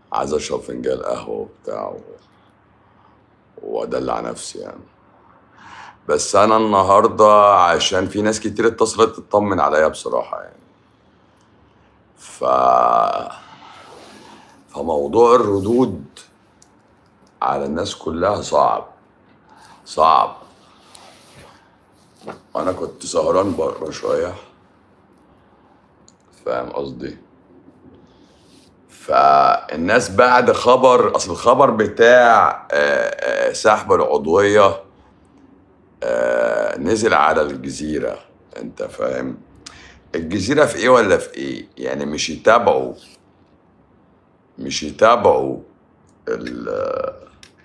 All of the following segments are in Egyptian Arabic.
عايز اشرب فنجان قهوه وبتاع و- وادلع نفسي يعني بس انا النهارده عشان في ناس كتير اتصلت تطمن عليا بصراحه يعني ف فموضوع الردود على الناس كلها صعب صعب انا كنت سهران بره شويه فاهم قصدي فالناس بعد خبر اصل الخبر بتاع آه، آه، سحب العضويه آه، نزل على الجزيره انت فاهم الجزيره في ايه ولا في ايه يعني مش يتابعوا مش يتابعوا ال-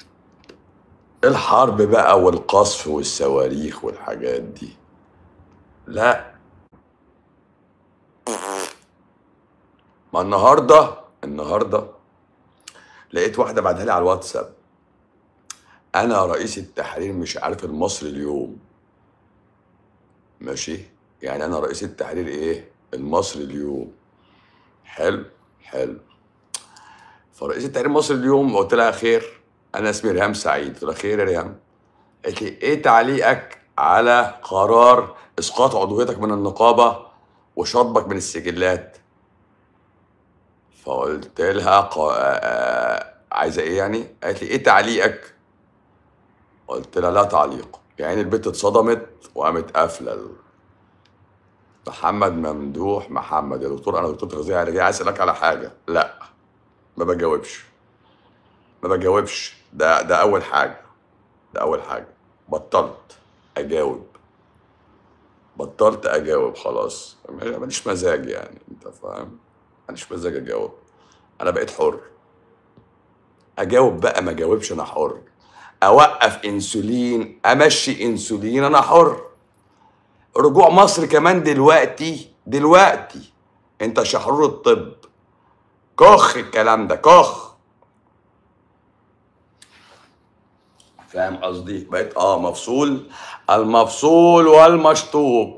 الحرب بقى والقصف والصواريخ والحاجات دي لا ما النهارده النهارده لقيت واحده بعتها لي على الواتساب انا رئيس التحرير مش عارف المصري اليوم ماشي يعني انا رئيس التحرير ايه المصري اليوم حلو حلو فرئيس التحرير المصري اليوم قلت لها خير انا اسمي ريهام سعيد قلت لها خير يا ريهام قالت لي ايه تعليقك على قرار اسقاط عضويتك من النقابه وشطبك من السجلات فقلت لها قا... آه، عايزه ايه يعني قالت لي ايه تعليقك قلت لها لا تعليق يعني البنت اتصدمت وقامت قافله ال- محمد ممدوح محمد يا دكتور انا دكتور تغذيه علاجيه عايز اسالك على حاجه لا ما بجاوبش ما بجاوبش ده ده اول حاجه ده اول حاجه بطلت اجاوب بطلت اجاوب خلاص ماليش مزاج يعني انت فاهم ماليش مزاج اجاوب انا بقيت حر اجاوب بقى ما اجاوبش انا حر اوقف انسولين امشي انسولين انا حر رجوع مصر كمان دلوقتي دلوقتي انت شحرور الطب كخ الكلام ده كخ فاهم قصدي بقيت اه مفصول المفصول والمشطوب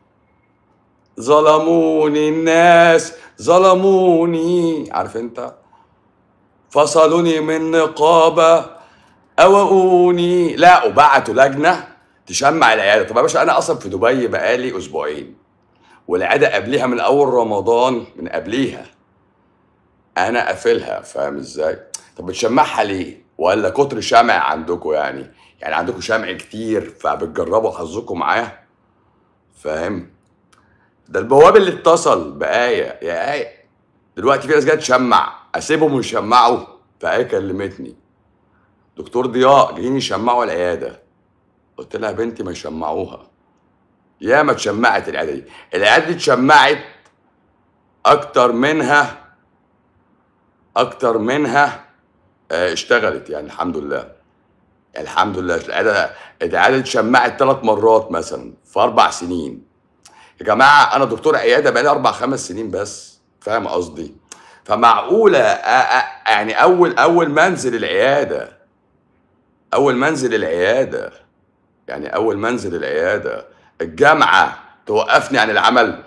ظلموني الناس ظلموني عارف انت فصلوني من نقابة أوقوني لا وبعتوا لجنة تشمع العيادة طب يا باشا أنا أصلا في دبي بقالي أسبوعين والعيادة قبليها من أول رمضان من قبليها أنا قافلها فاهم إزاي؟ طب بتشمعها ليه؟ ولا كتر شمع عندكم يعني؟ يعني عندكم شمع كتير فبتجربوا حظكم معاه؟ فاهم؟ ده البواب اللي اتصل بآية يا آية دلوقتي في ناس جايه تشمع اسيبهم يشمعوا فآية كلمتني دكتور ضياء جايين يشمعوا العياده قلت لها يا بنتي ما يشمعوها يا ما اتشمعت العياده دي العياده دي اتشمعت اكتر منها اكتر منها آه، اشتغلت يعني الحمد لله يعني الحمد لله العياده العياده دي اتشمعت ثلاث مرات مثلا في اربع سنين يا جماعه انا دكتور عياده بقالي اربع خمس سنين بس فاهم قصدي فمعقوله أ- أ- يعني اول اول ما انزل العياده اول ما انزل العياده يعني اول ما انزل العياده الجامعه توقفني عن العمل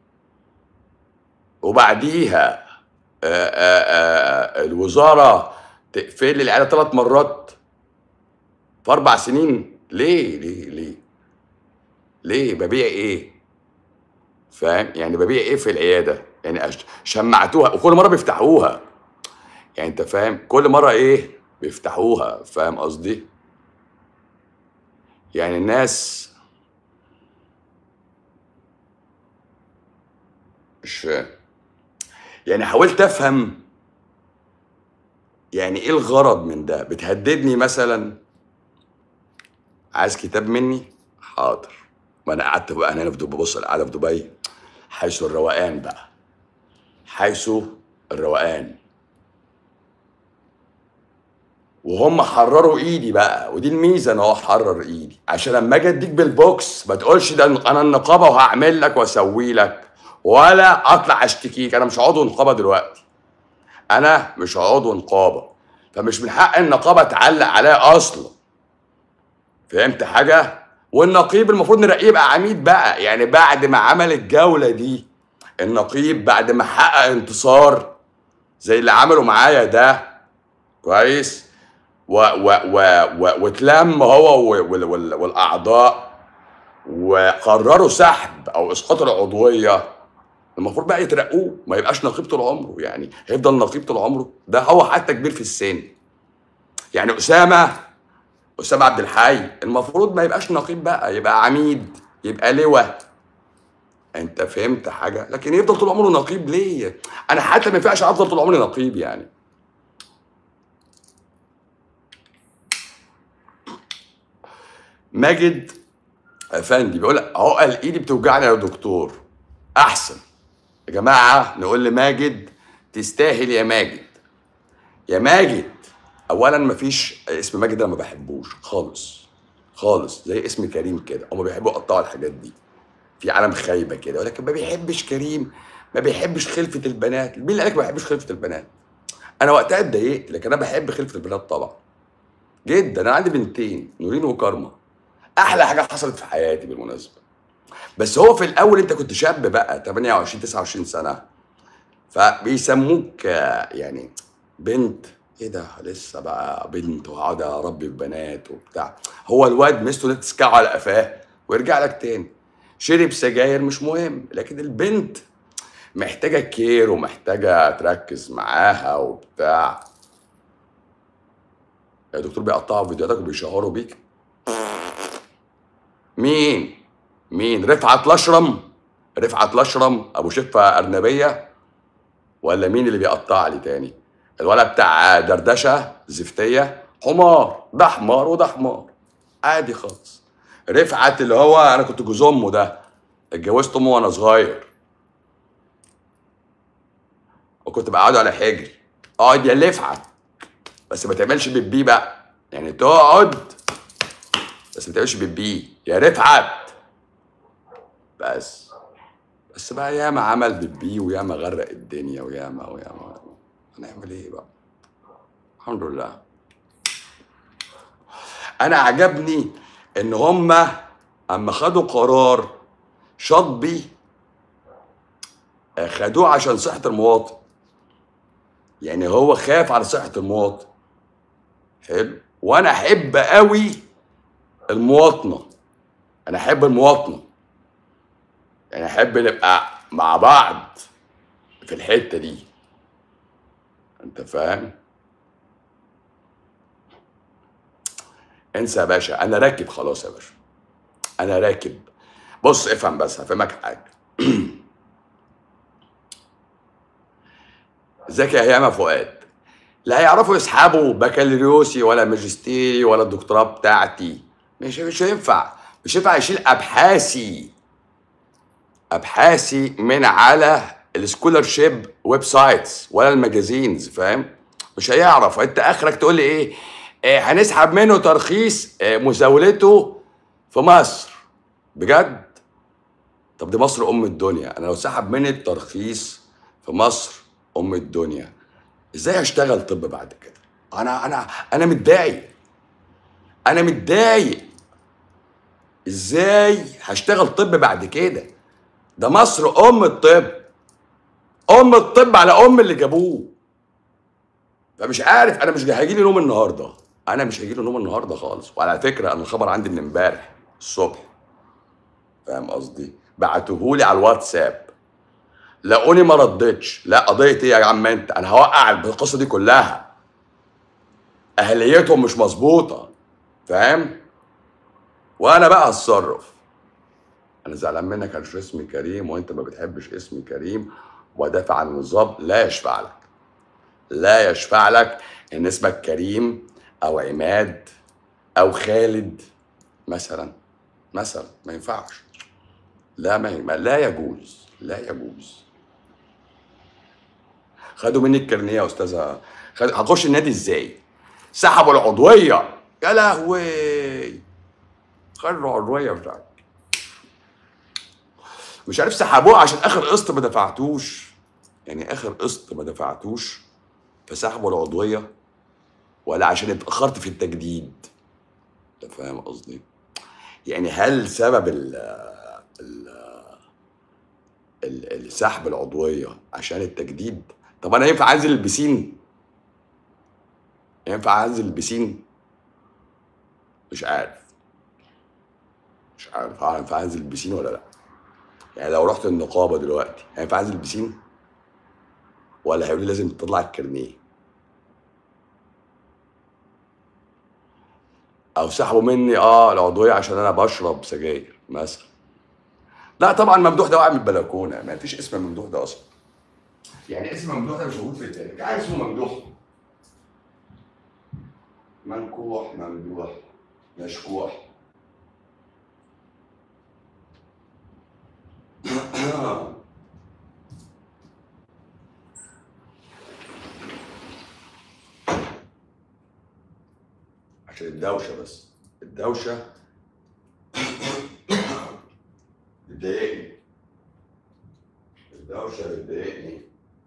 وبعديها آآ آآ الوزاره تقفل لي العياده ثلاث مرات في اربع سنين ليه ليه ليه ليه ببيع ايه فاهم يعني ببيع ايه في العياده يعني أش- شمعتوها وكل مره بيفتحوها يعني انت فاهم كل مره ايه بيفتحوها فاهم قصدي يعني الناس مش فاهم يعني حاولت افهم يعني ايه الغرض من ده بتهددني مثلا عايز كتاب مني حاضر ما انا قعدت بقى هنا في دبي ببص القعده في دبي حيث الروقان بقى حيث الروقان وهم حرروا ايدي بقى ودي الميزه ان هو حرر ايدي عشان لما اجي اديك بالبوكس ما تقولش ده انا النقابه وهعمل لك واسوي لك ولا اطلع اشتكيك انا مش عضو نقابه دلوقتي انا مش عضو نقابه فمش من حق النقابه تعلق عليا اصلا فهمت حاجه والنقيب المفروض نلاقيه يبقى عميد بقى يعني بعد ما عمل الجوله دي النقيب بعد ما حقق انتصار زي اللي عملوا معايا ده كويس و و و و واتلم هو وال وال والاعضاء وقرروا سحب او اسقاط العضويه المفروض بقى يترقوه ما يبقاش نقيب طول عمره يعني هيفضل نقيب طول عمره ده هو حتى كبير في السن يعني اسامه اسامه عبد الحي المفروض ما يبقاش نقيب بقى يبقى عميد يبقى لواء انت فهمت حاجه لكن يفضل طول عمره نقيب ليه انا حتى ما ينفعش افضل طول عمري نقيب يعني ماجد افندي بيقول لك عقل ايدي بتوجعني يا دكتور احسن يا جماعه نقول لماجد تستاهل يا ماجد يا ماجد اولا مفيش اسم ماجد انا ما بحبوش خالص خالص زي اسم كريم كده هما بيحبوا يقطعوا الحاجات دي في عالم خايبه كده ولكن ما بيحبش كريم ما بيحبش خلفه البنات مين اللي قالك ما بيحبش خلفه البنات انا وقتها اتضايقت لكن انا بحب خلفه البنات طبعا جدا انا عندي بنتين نورين وكارما احلى حاجه حصلت في حياتي بالمناسبه بس هو في الاول انت كنت شاب بقى 28 29 سنه فبيسموك آه، يعني بنت ايه ده لسه بقى بنت وهقعد اربي في بنات وبتاع هو الواد مستو تسكعه على قفاه ويرجع لك تاني شرب سجاير مش مهم لكن البنت محتاجه كير ومحتاجه تركز معاها وبتاع يا دكتور بيقطعوا فيديوهاتك وبيشهروا بيك مين مين رفعت الاشرم رفعت الاشرم ابو شفه ارنبيه ولا مين اللي بيقطع لي تاني الولد بتاع دردشه زفتيه حمار ده حمار وده حمار عادي خالص رفعت اللي هو انا كنت جوز امه ده اتجوزت امه وانا صغير وكنت بقعده على حجري اقعد يا لفعت بس ما تعملش بيبي بقى يعني تقعد بس ما تعملش بيبي يا رفعت بس بس بقى ياما عمل بيبي وياما غرق الدنيا وياما وياما هنعمل ايه بقى الحمد لله انا عجبني ان هما اما خدوا قرار شطبي آه، خدوه عشان صحة المواطن يعني هو خاف على صحة المواطن حلو وانا احب قوي المواطنة انا احب المواطنة يعني احب نبقى مع بعض في الحتة دي انت فاهم انسى يا باشا انا راكب خلاص يا باشا انا راكب بص افهم بس هفهمك حاجه ازيك يا هيام فؤاد لا هيعرفوا يسحبوا بكالوريوسي ولا ماجستيري ولا الدكتوراه بتاعتي مش مش هينفع مش هينفع يشيل ابحاثي ابحاثي من على السكولرشيب ويب سايتس ولا الماجازينز فاهم مش هيعرف انت اخرك تقول لي ايه, إيه هنسحب منه ترخيص إيه مزاولته في مصر بجد طب دي مصر ام الدنيا انا لو سحب مني الترخيص في مصر ام الدنيا ازاي هشتغل طب بعد كده انا انا انا متضايق انا متضايق ازاي هشتغل طب بعد كده ده مصر ام الطب ام الطب على ام اللي جابوه فمش عارف انا مش هيجي لي نوم النهارده انا مش هيجي لي نوم النهارده خالص وعلى فكره انا الخبر عندي من امبارح الصبح فاهم قصدي بعتوهولي على الواتساب لقوني ما ردتش لا قضيه ايه يا عم انت انا هوقع القصه دي كلها اهليتهم مش مظبوطه فاهم وانا بقى هتصرف انا زعلان منك عشان اسمي كريم وانت ما بتحبش اسمي كريم ودافع عن النظام لا يشفع لك لا يشفع لك ان اسمك كريم او عماد او خالد مثلا مثلا ما ينفعش لا ما ما- لا يجوز لا يجوز خدوا مني الكارنيه يا استاذه خد... هخش النادي ازاي سحبوا العضويه يا لهوي خدوا العضويه بتاعتي مش عارف سحبوه عشان اخر قسط ما دفعتوش يعني اخر قسط ما دفعتوش فسحبوا العضويه ولا عشان اتاخرت في التجديد انت فاهم قصدي يعني هل سبب ال ال ال- السحب العضويه عشان التجديد طب انا ينفع انزل البسين ينفع انزل البسين مش عارف مش عارف هينفع انزل البسين ولا لا يعني لو رحت النقابه دلوقتي هينفع انزل البسين ولا هيقول لي لازم تطلع الكارنيه او سحبوا مني اه العضويه عشان انا بشرب سجاير مثلا لا طبعا ممدوح ده واقع من البلكونه ما فيش اسم ممدوح ده اصلا يعني اسم ممدوح ده مش موجود في التاريخ عايز اسمه ممدوح منكوح ممدوح مشكوح عشان الدوشه بس الدوشه بتضايقني الدوشه بتضايقني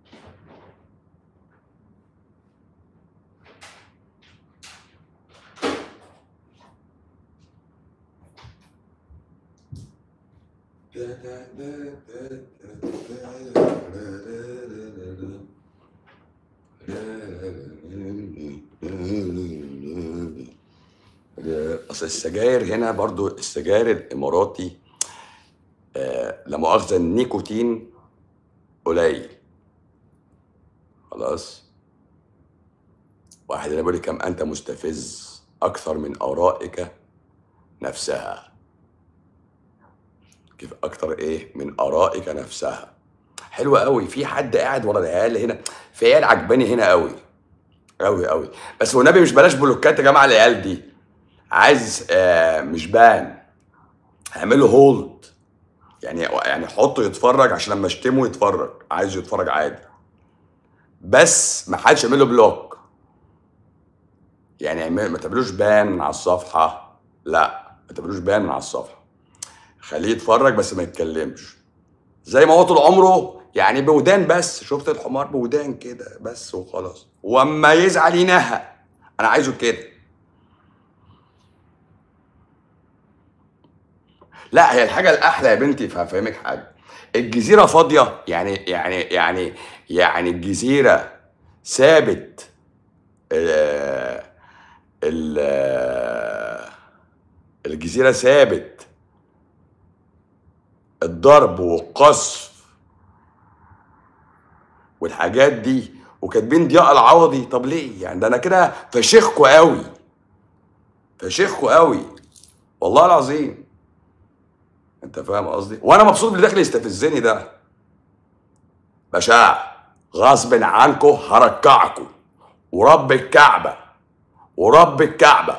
اصل السجاير هنا برضو السجاير الاماراتي آه لا مؤاخذه النيكوتين قليل خلاص واحد هنا بيقول لي كم انت مستفز اكثر من ارائك نفسها كيف اكتر ايه من ارائك نفسها حلوة قوي في حد قاعد ورا العيال هنا في عيال عجباني هنا قوي قوي قوي بس والنبي مش بلاش بلوكات يا جماعه العيال دي عايز آه مش بان اعمله هولد يعني يعني حطه يتفرج عشان لما اشتمه يتفرج عايز يتفرج عادي بس ما حدش يعمل له بلوك يعني اعمل- ما تعملوش بان على الصفحه لا ما تعملوش بان على الصفحه خليه يتفرج بس ما يتكلمش زي ما هو طول عمره يعني بودان بس شفت الحمار بودان كده بس وخلاص واما يزعل ينهى انا عايزه كده لا هي الحاجه الاحلى يا بنتي فهفهمك حاجه الجزيره فاضيه يعني يعني يعني يعني الجزيره ثابت ال ال الجزيره ثابت الضرب والقصف والحاجات دي وكاتبين ضياء العوضي طب ليه يعني ده انا كده فشيخكوا قوي فشيخكوا قوي والله العظيم انت فاهم قصدي وانا مبسوط باللي داخل يستفزني ده باشا غصب عنكم هركعكم ورب الكعبه ورب الكعبه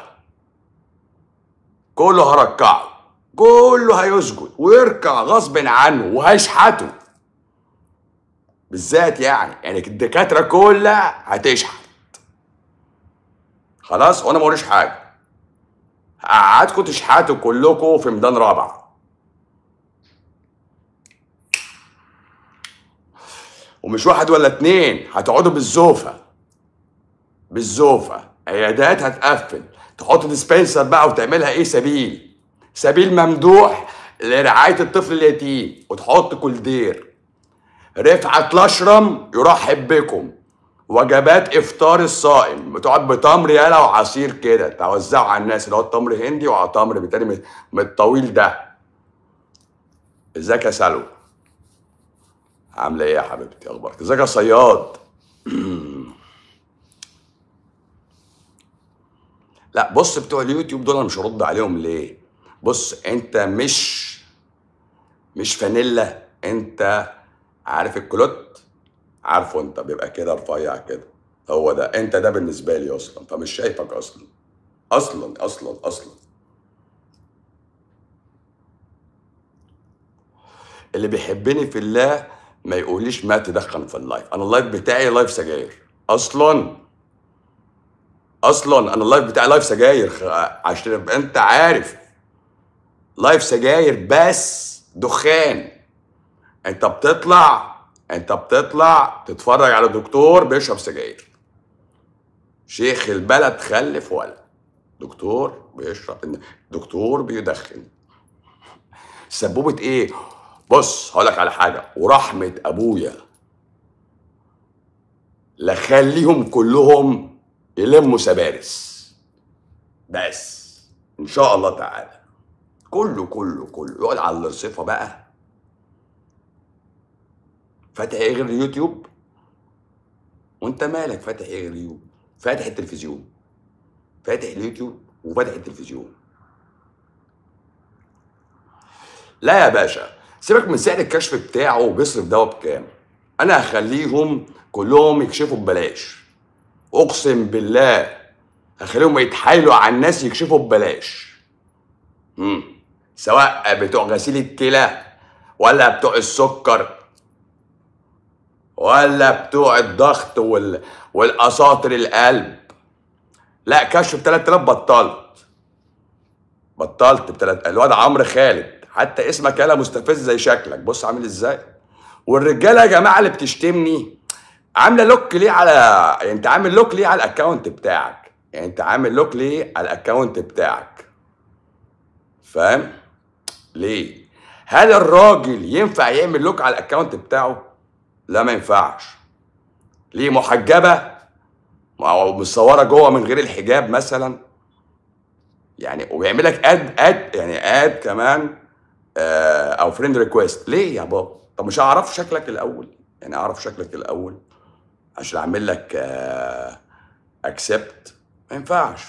كله هركعه كله هيسجد ويركع غصب عنه وهيشحته بالذات يعني يعني الدكاتره كلها هتشحت خلاص وانا ما وريش حاجه هقعدكم تشحتوا كلكم في ميدان رابع ومش واحد ولا اتنين هتقعدوا بالزوفه بالزوفه عيادات هتقفل تحط ديسبنسر بقى وتعملها ايه سبيل سبيل ممدوح لرعايه الطفل اليتيم وتحط كولدير رفعت الاشرم يرحب بكم وجبات افطار الصائم بتقعد بتمر يالا وعصير كده توزعه على الناس اللي هو التمر هندي وعلى تمر بالتالي من من الطويل ده ازيك يا سلوى عامله ايه يا حبيبتي اخبارك ازيك يا صياد لا بص بتوع اليوتيوب دول انا مش هرد عليهم ليه بص انت مش مش فانيلا انت عارف الكلوت عارفه انت بيبقى كده رفيع كده هو ده انت ده بالنسبه لي اصلا فمش شايفك اصلا اصلا اصلا اصلا اللي بيحبني في الله ما يقوليش ما تدخن في اللايف انا اللايف بتاعي لايف سجاير اصلا اصلا انا اللايف بتاعي لايف سجاير خ- عشان تبقى انت عارف لايف سجاير بس دخان انت بتطلع انت بتطلع تتفرج على دكتور بيشرب سجاير شيخ البلد خلف ولا دكتور بيشرب دكتور بيدخن سبوبة ايه بص هقول لك على حاجة ورحمة ابويا لخليهم كلهم يلموا سبارس بس ان شاء الله تعالى كله كله كله يقعد على الرصيفه بقى فاتح ايه غير اليوتيوب وانت مالك فاتح ايه غير اليوتيوب فاتح التلفزيون فاتح اليوتيوب وفاتح التلفزيون لا يا باشا سيبك من سعر الكشف بتاعه وبيصرف دواء بكام انا هخليهم كلهم يكشفوا ببلاش اقسم بالله هخليهم يتحايلوا على الناس يكشفوا ببلاش مم. سواء بتوع غسيل الكلى ولا بتوع السكر ولا بتوع الضغط وال... والاساطر القلب لا كشف ب 3000 بطلت بطلت ب 3000 الواد عمرو خالد حتى اسمك يالا مستفز زي شكلك بص عامل ازاي والرجاله يا جماعه اللي بتشتمني عامله لوك ليه على يعني انت عامل لوك ليه على الاكونت بتاعك يعني انت عامل لوك ليه على الاكونت بتاعك فاهم ليه هل الراجل ينفع يعمل لوك على الاكونت بتاعه لا ما ينفعش ليه محجبه او مصوره جوه من غير الحجاب مثلا يعني وبيعمل لك اد اد يعني اد كمان آه او فريند ريكويست ليه يا بابا طب مش هعرف شكلك الاول يعني اعرف شكلك الاول عشان اعمل لك اكسبت ما ينفعش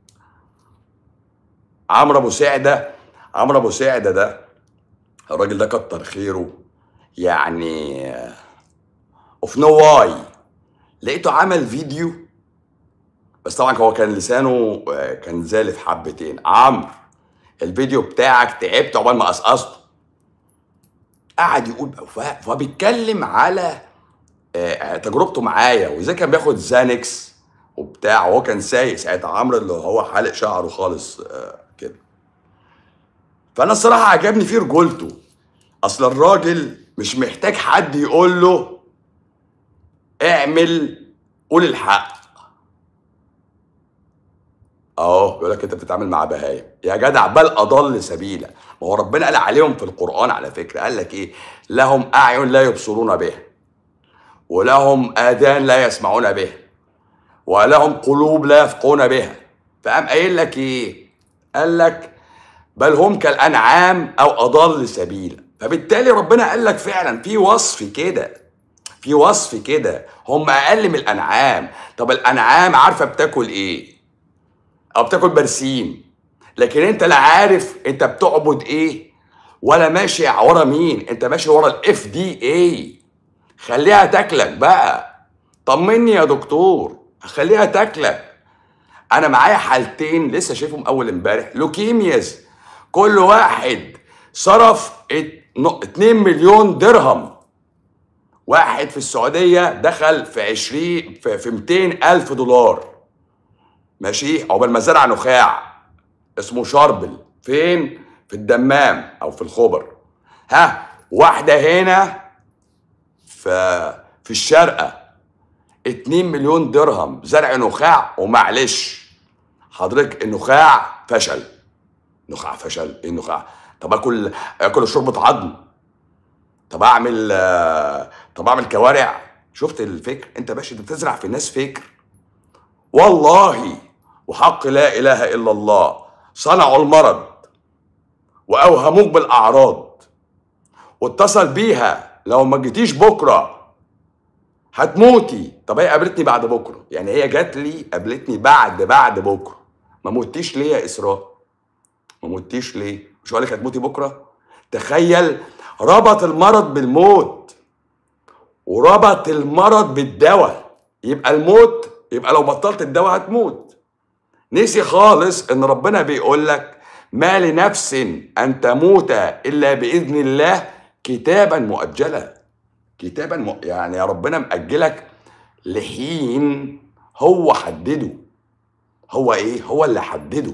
عمرو ابو سعده عمرو ابو سعده ده الراجل ده كتر خيره يعني اوف نو واي لقيته عمل فيديو بس طبعا هو كان لسانه آه، كان زالف حبتين عمرو الفيديو بتاعك تعبت عقبال ما قصقصته قعد يقول ف- فبيتكلم على آه، تجربته معايا وازاي كان بياخد زانكس وبتاع وهو كان سايق ساعتها عمرو اللي هو حالق شعره خالص آه، كده فانا الصراحه عجبني فيه رجولته اصل الراجل مش محتاج حد يقول له اعمل قول الحق اهو بيقول لك انت بتتعامل مع بهايم يا جدع بل اضل سبيلا ما هو ربنا قال عليهم في القران على فكره قال لك ايه لهم اعين لا يبصرون بها ولهم اذان لا يسمعون بها ولهم قلوب لا يفقهون بها فقام قايل لك ايه قال لك بل هم كالانعام او اضل سبيلا فبالتالي ربنا قال لك فعلا في وصف كده في وصف كده هم اقل من الانعام طب الانعام عارفه بتاكل ايه او بتاكل برسيم لكن انت لا عارف انت بتعبد ايه ولا ماشي ورا مين انت ماشي ورا الاف دي اي خليها تاكلك بقى طمني يا دكتور خليها تاكلك انا معايا حالتين لسه شايفهم اول امبارح لوكيمياز كل واحد صرف 2 مليون درهم واحد في السعوديه دخل في 20 في في 200 الف دولار ماشي عقبال ما زرع نخاع اسمه شاربل فين في الدمام او في الخبر ها واحده هنا في في الشارقه 2 مليون درهم زرع نخاع ومعلش حضرتك النخاع فشل نخاع فشل ايه النخاع طب اكل اكل شوربه عظم طب اعمل آه، طب اعمل كوارع شفت الفكر انت باشا انت بتزرع في الناس فكر والله وحق لا اله الا الله صنعوا المرض واوهموك بالاعراض واتصل بيها لو ما جيتيش بكره هتموتي طب هي قابلتني بعد بكره يعني هي جات لي قابلتني بعد بعد بكره ما متيش ليه يا اسراء ما متيش ليه مش هقول لك هتموتي بكره تخيل ربط المرض بالموت وربط المرض بالدواء يبقى الموت يبقى لو بطلت الدواء هتموت نسي خالص ان ربنا بيقول لك ما لنفس ان تموت الا باذن الله كتابا مؤجلا كتابا م... يعني يا ربنا مأجلك لحين هو حدده هو ايه هو اللي حدده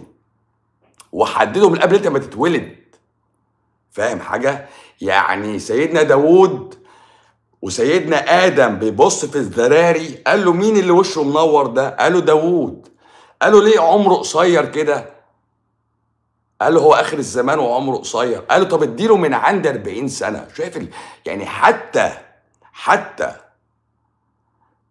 وحدده من قبل انت ما تتولد فاهم حاجه يعني سيدنا داوود وسيدنا ادم بيبص في الذراري قال له مين اللي وشه منور ده قال له داوود قال له ليه عمره قصير كده قال له هو اخر الزمان وعمره قصير قال له طب اديله من عند 40 سنه شايف ال... يعني حتى حتى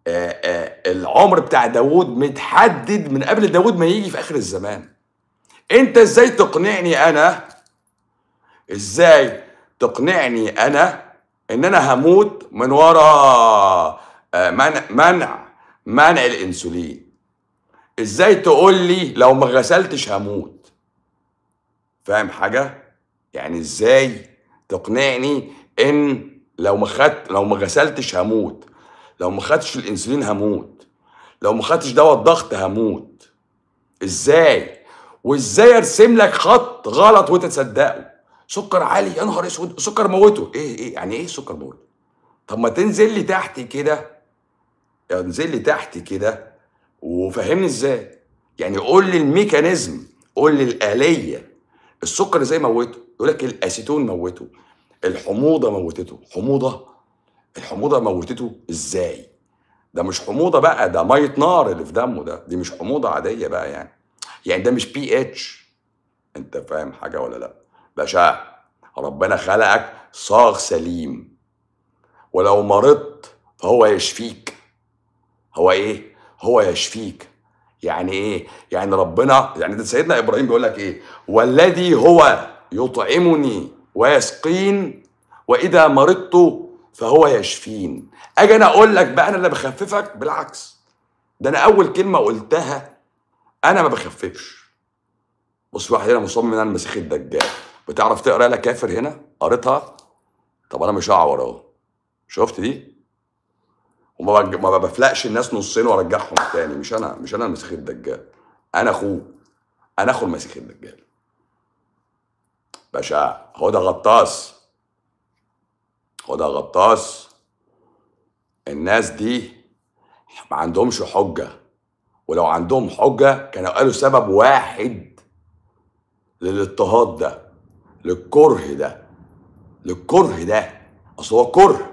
آه، آه، العمر بتاع داوود متحدد من قبل داوود ما يجي في اخر الزمان انت ازاي تقنعني انا ازاي تقنعني انا ان انا هموت من ورا آه، منع منع منع الانسولين ازاي تقول لي لو ما غسلتش هموت فاهم حاجه يعني ازاي تقنعني ان لو ما خدت لو ما غسلتش هموت لو ما خدتش الانسولين هموت لو ما خدتش دواء الضغط هموت ازاي وازاي ارسم لك خط غلط وانت تصدقه سكر عالي يا نهار اسود سكر موته ايه ايه يعني ايه سكر موته طب ما تنزل لي تحت كده يعني انزل لي تحت كده وفهمني ازاي يعني قول لي الميكانيزم قول لي الآلية السكر ازاي موته يقول لك الاسيتون موته الحموضة موتته حموضة الحموضة موتته ازاي ده مش حموضة بقى ده مية نار اللي في دمه ده دي مش حموضة عادية بقى يعني يعني ده مش بي اتش انت فاهم حاجة ولا لا باشا ربنا خلقك صاغ سليم ولو مرضت فهو يشفيك هو ايه هو يشفيك يعني ايه يعني ربنا يعني ده سيدنا ابراهيم بيقول لك ايه والذي هو يطعمني ويسقين واذا مرضت فهو يشفين اجي انا اقول لك بقى انا اللي بخففك بالعكس ده انا اول كلمه قلتها انا ما بخففش بص واحد هنا مصمم انا المسيح الدجال بتعرف تقرا لا كافر هنا قريتها طب انا مش هعور اهو شفت دي وما بج- ما بفلقش الناس نصين وارجعهم تاني مش انا مش انا المسيح الدجال انا اخوه انا اخو المسيح الدجال باشا هو ده غطاس هو ده غطاس الناس دي ما عندهمش حجة ولو عندهم حجة كانوا قالوا سبب واحد للاضطهاد ده للكره ده للكره ده اصل هو كره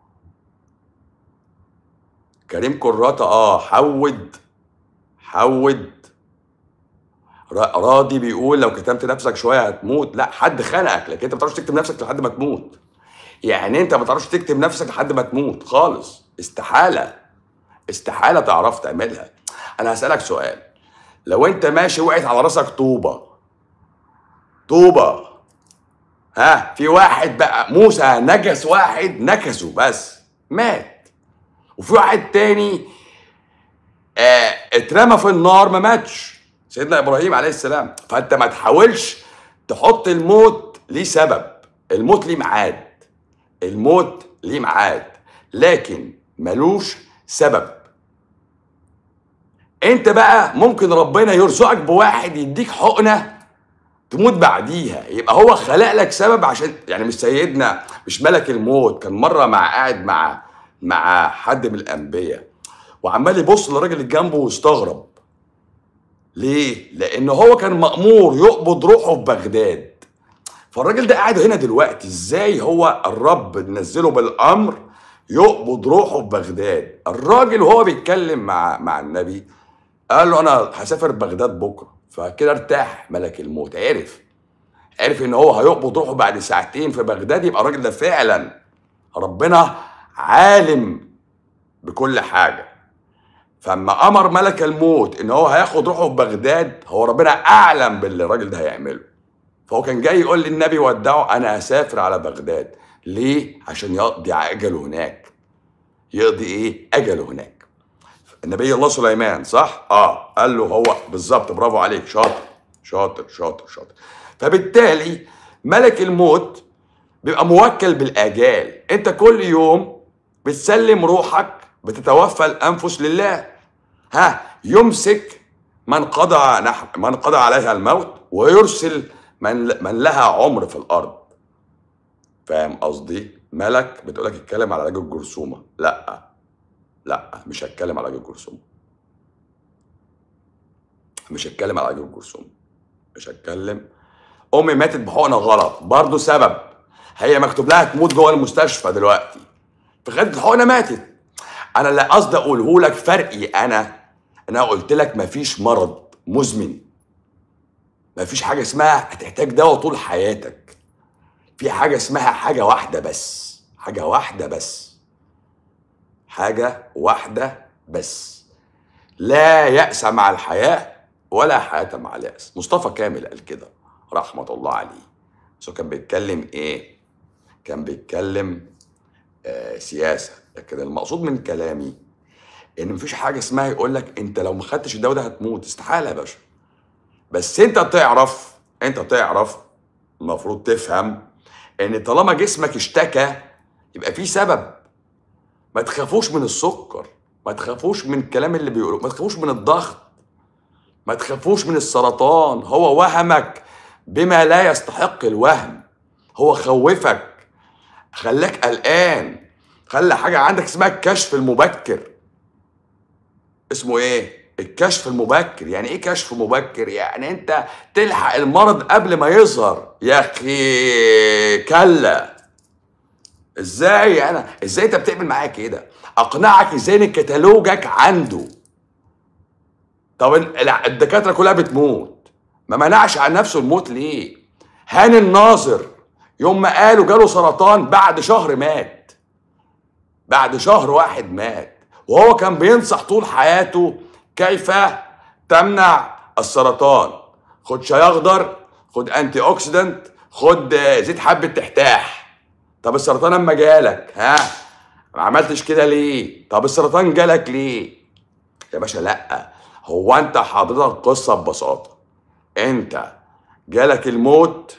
كريم كراته اه حود حود را- راضي بيقول لو كتمت نفسك شويه هتموت لا حد خنقك لكن انت ما بتعرفش تكتم نفسك لحد ما تموت يعني انت ما بتعرفش تكتم نفسك لحد ما تموت خالص استحاله استحاله تعرف تعملها انا هسالك سؤال لو انت ماشي وقعت على راسك طوبه طوبه ها في واحد بقى موسى نجس واحد نكسه بس مات وفي واحد تاني آه اترمى في النار ما ماتش سيدنا ابراهيم عليه السلام فانت ما تحاولش تحط الموت ليه سبب الموت ليه ميعاد الموت ليه ميعاد لكن ملوش سبب انت بقى ممكن ربنا يرزقك بواحد يديك حقنه تموت بعديها يبقى هو خلق لك سبب عشان يعني مش سيدنا مش ملك الموت كان مره مع قاعد مع مع حد من الانبياء وعمال يبص للراجل اللي جنبه واستغرب ليه؟ لان هو كان مأمور يقبض روحه في بغداد فالراجل ده قاعد هنا دلوقتي ازاي هو الرب نزله بالامر يقبض روحه في بغداد الراجل وهو بيتكلم مع مع النبي قال له انا هسافر بغداد بكره فكده ارتاح ملك الموت عرف عرف ان هو هيقبض روحه بعد ساعتين في بغداد يبقى الراجل ده فعلا ربنا عالم بكل حاجه فاما امر ملك الموت ان هو هياخد روحه في بغداد هو ربنا اعلم باللي الراجل ده هيعمله فهو كان جاي يقول للنبي ودعه انا هسافر على بغداد ليه عشان يقضي اجله هناك يقضي ايه اجله هناك النبي الله سليمان صح اه قال له هو بالظبط برافو عليك شاطر شاطر شاطر شاطر فبالتالي ملك الموت بيبقى موكل بالاجال انت كل يوم بتسلم روحك بتتوفى الانفس لله ها يمسك من قضى نح... من قضى عليها الموت ويرسل من من لها عمر في الارض فاهم قصدي ملك بتقولك اتكلم على علاج الجرثومه لا لا مش هتكلم على علاج الجرثومه مش هتكلم على علاج الجرثومه مش هتكلم امي ماتت بحقنه غلط برضه سبب هي مكتوب لها تموت جوه المستشفى دلوقتي فخدت الحقنه ماتت انا اللي قصدي اقوله لك فرقي انا انا قلت لك مفيش مرض مزمن مفيش حاجه اسمها هتحتاج دواء طول حياتك في حاجه اسمها حاجه واحده بس حاجه واحده بس حاجه واحده بس لا يأس مع الحياه ولا حياه مع اليأس مصطفى كامل قال كده رحمه الله عليه بس هو كان بيتكلم ايه كان بيتكلم آه سياسه لكن المقصود من كلامي ان مفيش حاجه اسمها يقول لك انت لو ما خدتش الدواء ده هتموت استحاله يا باشا بس انت تعرف انت تعرف المفروض تفهم ان طالما جسمك اشتكى يبقى في سبب ما تخافوش من السكر ما تخافوش من الكلام اللي بيقولوا ما تخافوش من الضغط ما تخافوش من السرطان هو وهمك بما لا يستحق الوهم هو خوفك خلاك قلقان خلى حاجة عندك اسمها الكشف المبكر اسمه ايه؟ الكشف المبكر يعني ايه كشف مبكر؟ يعني انت تلحق المرض قبل ما يظهر يا اخي كلا ازاي انا ازاي انت بتعمل معايا كده؟ اقنعك ازاي ان كتالوجك عنده طب الدكاتره كلها بتموت ما منعش عن نفسه الموت ليه؟ هاني الناظر يوم ما قالوا جاله سرطان بعد شهر مات بعد شهر واحد مات وهو كان بينصح طول حياته كيف تمنع السرطان خد شاي اخضر خد انتي اوكسيدنت خد زيت حبه تحتاح طب السرطان اما جالك ها ما عملتش كده ليه طب السرطان جالك ليه يا باشا لا هو انت حضرتك قصه ببساطه انت جالك الموت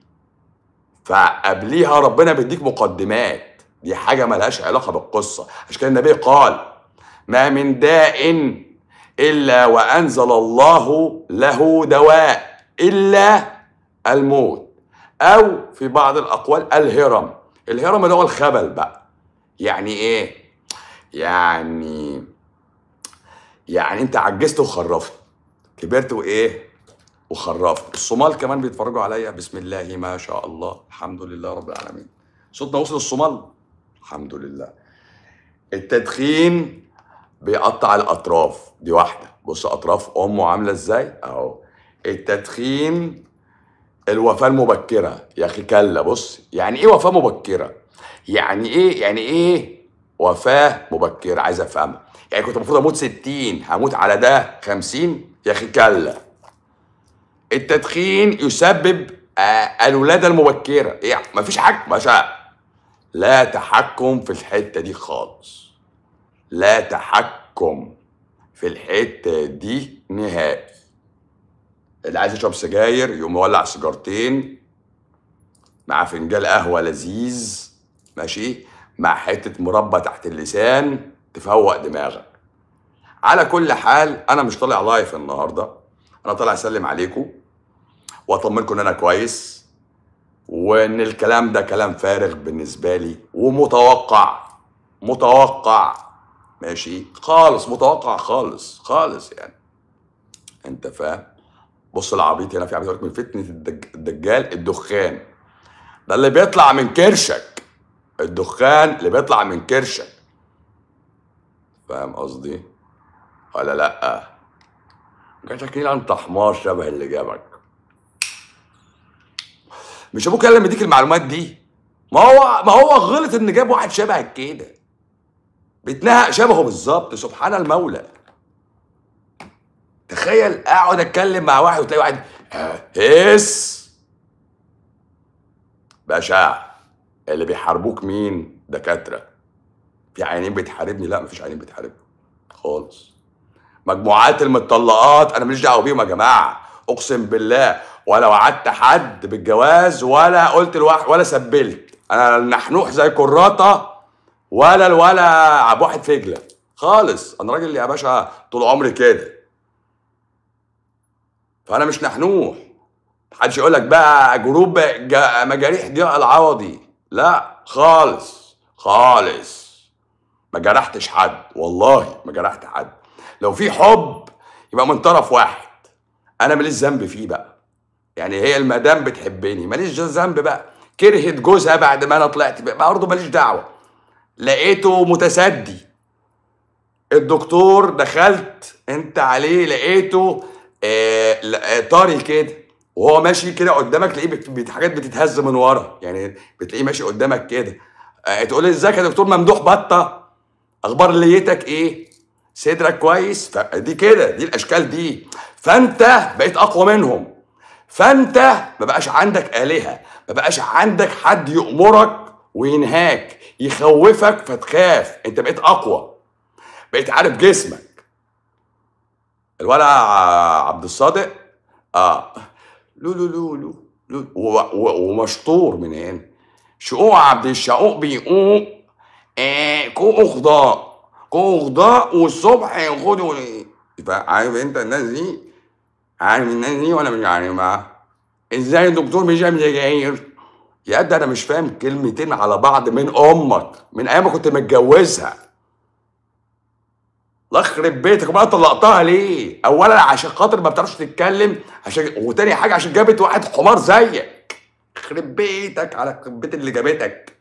فقبليها ربنا بيديك مقدمات دي حاجة ملهاش علاقة بالقصة عشان كده النبي قال ما من داء إلا وأنزل الله له دواء إلا الموت أو في بعض الأقوال الهرم الهرم اللي هو الخبل بقى يعني إيه؟ يعني يعني أنت عجزت وخرفت كبرت وإيه؟ وخرفت الصومال كمان بيتفرجوا عليا بسم الله ما شاء الله الحمد لله رب العالمين صوتنا وصل الصومال الحمد لله التدخين بيقطع الاطراف دي واحده بص اطراف امه عامله ازاي اهو التدخين الوفاه المبكره يا اخي كلا بص يعني ايه وفاه مبكره يعني ايه يعني ايه وفاه مبكره عايز افهمها يعني كنت المفروض اموت 60 هموت على ده 50 يا اخي كلا التدخين يسبب آه الولاده المبكره يعني مفيش حاجه مش لا تحكم في الحته دي خالص لا تحكم في الحته دي نهائي اللي عايز يشرب سجاير يقوم يولع سيجارتين مع فنجان قهوه لذيذ ماشي مع حته مربى تحت اللسان تفوق دماغك على كل حال انا مش طالع لايف النهارده انا طالع اسلم عليكم واطمنكم ان انا كويس وان الكلام ده كلام فارغ بالنسبه لي ومتوقع متوقع ماشي خالص متوقع خالص خالص يعني انت فاهم بص العبيط هنا في عبيط يقول من فتنه الدج... الدجال الدخان ده اللي بيطلع من كرشك الدخان اللي بيطلع من كرشك فاهم قصدي ولا لا جاتك انت حمار شبه اللي جابك مش ابوك اللي مديك المعلومات دي ما هو ما هو غلط ان جاب واحد شبهك كده بيتنهق شبهه بالظبط سبحان المولى تخيل اقعد اتكلم مع واحد وتلاقي واحد هس باشا اللي بيحاربوك مين دكاتره في عيانين بتحاربني لا مفيش عيانين بتحاربني خالص مجموعات المطلقات انا ماليش دعوه بيهم يا جماعه اقسم بالله ولا وعدت حد بالجواز ولا قلت لواحد ولا سبلت انا النحنوح زي كراته ولا ولا واحد فجله خالص انا راجل يا باشا طول عمري كده فانا مش نحنوح محدش يقول لك بقى جروب جا مجاريح ضياء العوضي لا خالص خالص ما جرحتش حد والله ما جرحت حد لو في حب يبقى من طرف واحد انا ماليش ذنب فيه بقى يعني هي المدام بتحبني ماليش ذنب بقى كرهت جوزها بعد ما انا طلعت برضه ماليش دعوه لقيته متسدي الدكتور دخلت انت عليه لقيته آه طري كده وهو ماشي كده قدامك تلاقيه حاجات بتتهز من ورا يعني بتلاقيه ماشي قدامك كده آه تقول لي ازيك يا دكتور ممدوح بطه اخبار ليتك ايه صدرك كويس فدي كده دي الاشكال دي فانت بقيت اقوى منهم فانت ما بقاش عندك الهه ما بقاش عندك حد يامرك وينهاك يخوفك فتخاف انت بقيت اقوى بقيت عارف جسمك الولع عبد الصادق اه لو لو لو لو, لو. و- و- ومشطور من هنا شقوق عبد الشقوق بيقوم آه كو خضاء كو خضاء والصبح ياخدوا يبقى عارف انت الناس دي عارف الناس دي ولا مش عارفها ازاي الدكتور بيجي سجاير يا ده انا مش فاهم كلمتين على بعض من امك من ايام ما كنت متجوزها الله يخرب بيتك بقى طلقتها ليه؟ اولا عشان خاطر ما بتعرفش تتكلم عشان وتاني حاجه عشان جابت واحد حمار زيك يخرب بيتك على البيت اللي جابتك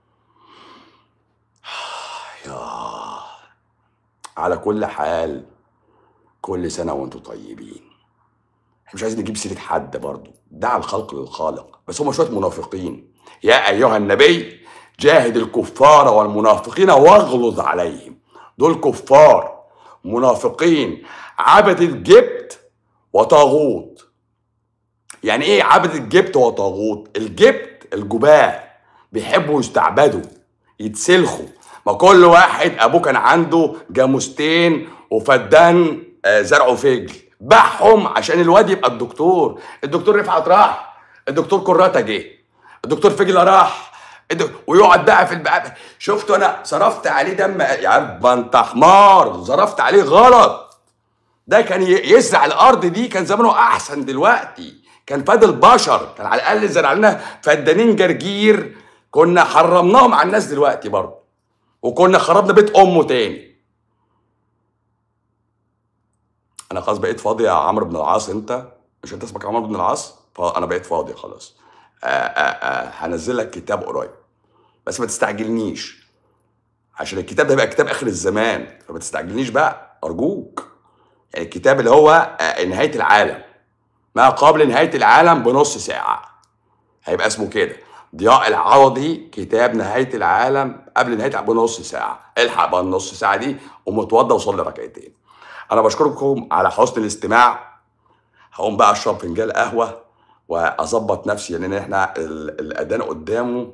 يا على كل حال كل سنه وانتم طيبين احنا مش عايزين نجيب سيره حد برضه دع الخلق للخالق بس هم شويه منافقين يا ايها النبي جاهد الكفار والمنافقين واغلظ عليهم دول كفار منافقين عبدة جبت وطاغوت يعني ايه عبدة جبت وطاغوت الجبت الجباه بيحبوا يستعبدوا يتسلخوا ما كل واحد ابوه كان عنده جاموستين وفدان آه، زرعه فجل باعهم عشان الواد يبقى الدكتور الدكتور رفعت راح الدكتور كراته جه الدكتور فجل راح الد- ويقعد بقى في البقى شفته انا صرفت عليه دم يا عم ما انت حمار صرفت عليه غلط ده كان ي- يزرع الارض دي كان زمانه احسن دلوقتي كان فاد البشر كان على الاقل زرع لنا فدانين جرجير كنا حرمناهم على الناس دلوقتي برضه وكنا خربنا بيت امه تاني انا خلاص بقيت فاضي يا عمرو بن العاص انت مش انت اسمك عمرو بن العاص فانا بقيت فاضي خلاص آه آه آه هنزل لك كتاب قريب بس ما تستعجلنيش عشان الكتاب ده هيبقى كتاب اخر الزمان فما تستعجلنيش بقى ارجوك يعني الكتاب اللي هو آه، نهايه العالم ما قبل نهايه العالم بنص ساعه هيبقى اسمه كده ضياء العوضي كتاب نهايه العالم قبل نهايه العالم بنص ساعه الحق بقى النص ساعه دي ومتوضى وصلي ركعتين انا بشكركم على حسن الاستماع هقوم بقى اشرب فنجان قهوه واظبط نفسي لان احنا ال- الاذان قدامه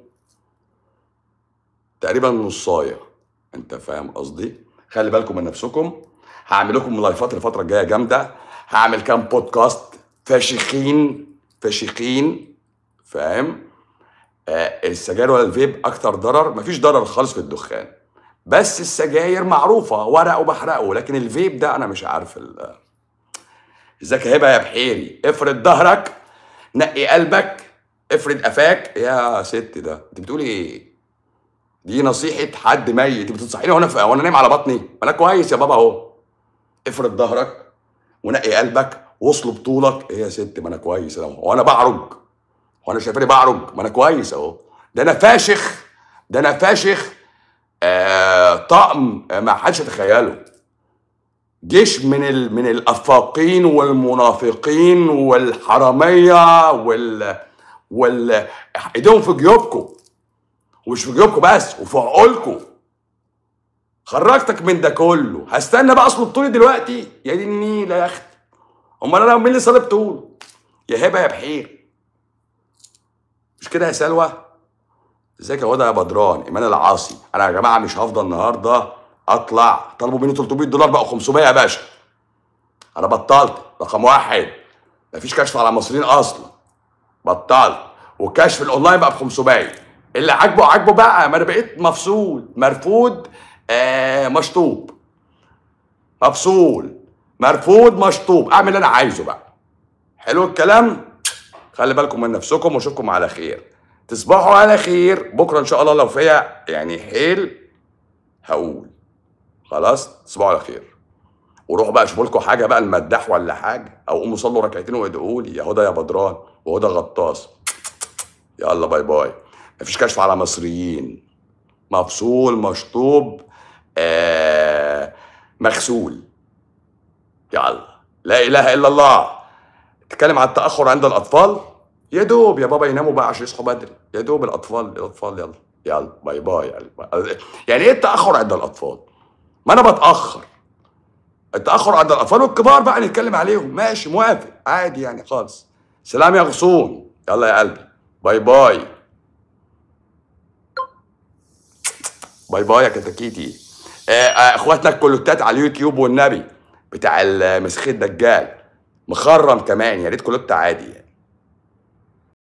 تقريبا نصايه انت فاهم قصدي خلي بالكم من نفسكم هعمل لكم لايفات الفتره الجايه جامده هعمل كام بودكاست فاشخين فاشخين فاهم آه السجاير ولا الفيب اكتر ضرر مفيش ضرر خالص في الدخان بس السجاير معروفه ورق وبحرقه لكن الفيب ده انا مش عارف ال- ازيك يا هبه يا بحيري افرد ظهرك نقي قلبك افرد قفاك يا ست ده انت بتقولي ايه دي نصيحة حد ميت انت بتنصحيني وانا في... وانا نايم على بطني ما انا كويس يا بابا اهو افرد ظهرك ونقي قلبك واصلب طولك ايه يا ست ما انا كويس انا وانا بعرج وانا شايفاني بعرج ما انا كويس اهو ده انا فاشخ ده انا فاشخ آه طقم آه، ما حدش يتخيله جيش من ال... من الافاقين والمنافقين والحراميه وال وال ايديهم في جيوبكم ومش في جيوبكم بس وفي عقولكم خرجتك من ده كله هستنى بقى اصلب طولي دلوقتي يا دي النيله يا اختي امال انا مين اللي صلب طول يا هبه يا بحير مش كده يا سلوى ازيك يا هدى يا بدران ايمان العاصي انا يا جماعه مش هفضل النهارده اطلع طلبوا مني 300 دولار بقوا 500 يا باشا انا بطلت رقم واحد مفيش كشف على المصريين اصلا بطلت وكشف الاونلاين بقى ب 500 اللي عاجبه عاجبه بقى ما انا بقيت مفصول مرفوض آه مشطوب مفصول مرفوض مشطوب اعمل اللي انا عايزه بقى حلو الكلام خلي بالكم من نفسكم واشوفكم على خير تصبحوا على خير بكره ان شاء الله لو فيا يعني حيل هقول خلاص تصبحوا على خير وروحوا بقى شوفوا لكم حاجه بقى المداح ولا حاجه او قوموا صلوا ركعتين وادعوا لي يا هدى يا بدران وهدى غطاس يلا باي باي مفيش كشف على مصريين مفصول مشطوب آه مغسول يلا لا اله الا الله تتكلم عن التاخر عند الاطفال يا دوب يا بابا يناموا بقى عشان يصحوا بدري يا دوب الاطفال الاطفال يلا يلا باي باي يعني ايه التاخر عند الاطفال ما انا بتاخر التاخر عند الاطفال والكبار بقى نتكلم عليهم ماشي موافق عادي يعني خالص سلام يا غصون يلا يا قلبي باي باي باي باي يا كتاكيتي آه، آه، اخواتنا الكولوتات على اليوتيوب والنبي بتاع المسيخ الدجال مخرم كمان يا ريت كولوت عادي يعني